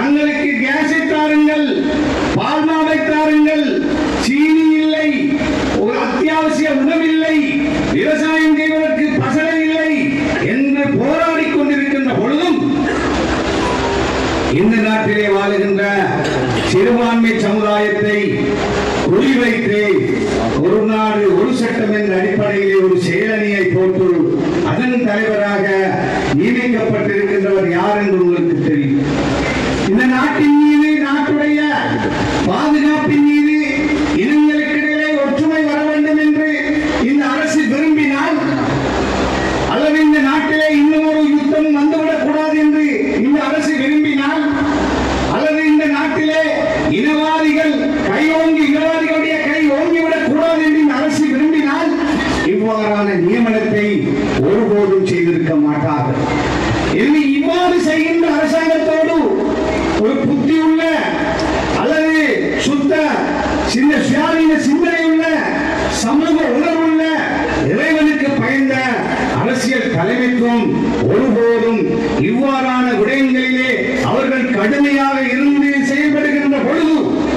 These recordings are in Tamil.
தங்களுக்கு கேஸை தாருங்கள் பால்மாவை தாருங்கள் சீனி இல்லை ஒரு அத்தியாவசிய உணவில்லை விவசாயம் செய்வதற்கு பசலை இல்லை என்று போராடி கொண்டிருக்கின்ற பொழுதும் இந்த நாட்டிலே வாழுகின்ற சிறுபான்மை சமுதாயத்தை குறிவைத்து ஒரு நாடு ஒரு சட்டம் என்ற அடிப்படையிலே ஒரு செயலணியை போட்டு அதன் தலைவராக நியமிக்கப்பட்டிருக்கின்றவர் யார் என்று உங்களுக்கு தெரியும் இந்த நாட்டின் மீது நாட்டுடைய பாதுகாப்பின் மீது இனங்களுக்கிடையே ஒற்றுமை வர வேண்டும் என்று இந்த அரசு விரும்பினால் அல்லது இந்த நாட்டிலே இன்னும் ஒரு யுத்தம் வந்துவிடக் கூடாது என்று இந்த அரசு விரும்பினால் அல்லது இந்த நாட்டிலே இனவாதிகள் கை ஓங்கி இனவாதிகளுடைய கை ஓங்கிவிடக் கூடாது என்று இந்த அரசு விரும்பினால் இவ்வாறான நியமனத்தை ஒருபோதும் செய்திருக்க மாட்டார்கள் இது இவ்வாறு செய்கின்ற அரசாங்கத்தோடு ஒரு புத்தியுள்ள அல்லது சுத்த சின்ன சுயாதீன சிந்தனை உள்ள சமூக உணர்வுள்ள இறைவனுக்கு பயந்த அரசியல் தலைமைத்துவம் ஒருபோதும் இவ்வாறான விடயங்களிலே அவர்கள் கடுமையாக இருந்து செயல்படுகின்ற பொழுது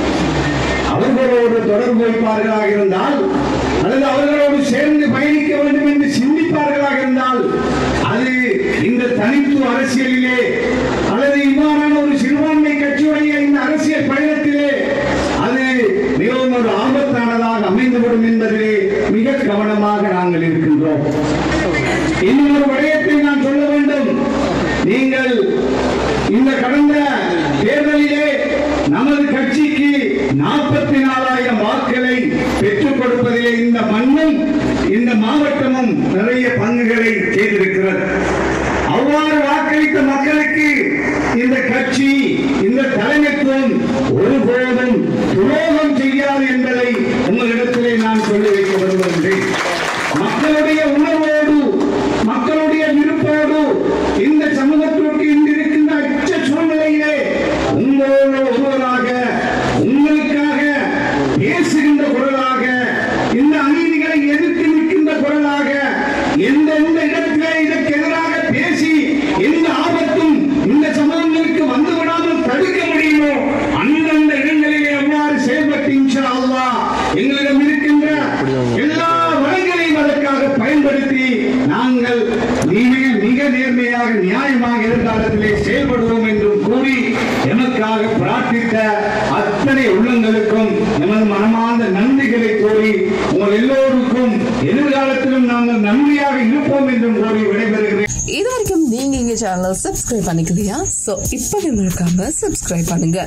அவர்களோடு தொடர்பு வைப்பார்களாக இருந்தால் அல்லது அவர்களோடு சேர்ந்து பயணிக்க வேண்டும் என்று சிந்திப்பார்களாக இருந்தால் அது இந்த தனித்துவ அரசியலிலே அல்லது இவ்வாறான ஒரு சிறுபான்மை கட்சியுடைய இந்த அரசியல் பயணத்திலே அது மிகவும் ஒரு ஆபத்தானதாக அமைந்துவிடும் என்பதிலே மிக கவனமாக நாங்கள் இருக்கின்றோம் இன்னும் ஒரு விடயத்தை நான் சொல்ல வேண்டும் நீங்கள் இந்த கடந்த தேர்தலிலே நமது கட்சிக்கு நாற்பத்தி நாலாயிரம் வாக்குகளை பெற்றுக் கொடுப்பதிலே இந்த மண்ணும் இந்த மாவட்டமும் நிறைய பங்குகளை செய்திருக்கிறது அவ்வாறு வாக்களித்த மக்களுக்கு இந்த கட்சி இந்த தலைமைத்துவம் ஒருபோதும் துரோகம் செய்யாது என்பதை உங்களிடத்திலே நான் சொல்லி வைக்க விரும்புகின்றேன் மக்களுடைய உணர்வோடு மக்களுடைய விருப்போடு இந்த சமூகத்திற்கு இன்று இருக்கின்ற அச்ச சூழ்நிலையிலே உங்களோடு ஒருவராக உங்களுக்காக பேசுகின்ற குரலாக இந்த அநீதிகளை எதிர்த்து நிற்கின்ற குரலாக எந்தெந்த இடத்திலே இதற்கு எதிராக பேசி எந்த ஆபத்தும் இந்த சமூகங்களுக்கு வந்து விடாமல் தடுக்க முடியுமோ அந்தந்த இடங்களிலே எவ்வாறு செயல்பட்டு இன்ஷா அல்லாஹ் எங்களிடம் இருக்கின்ற எல்லா வளங்களையும் அதற்காக பயன்படுத்தி நாங்கள் மிக மிக நேர்மையாக நியாயமாக எதிர்காலத்திலே செயல்படுவோம் என்றும் கூறி எமக்காக பிரார்த்தித்த அத்தனை உள்ளங்களுக்கும் எமது மனமார்ந்த நன்றிகளை கூறி உங்கள் எல்லோருக்கும் எதிர்காலத்திலும் நாங்கள் நன்றியாக இருப்போம் என்றும் கூறி விடைபெறுகிறேன் இது வரைக்கும் நீங்க எங்க சேனல் சப்ஸ்கிரைப் பண்ணிக்கலையா சோ இப்ப மறக்காம சப்ஸ்கிரைப் பண்ணுங்க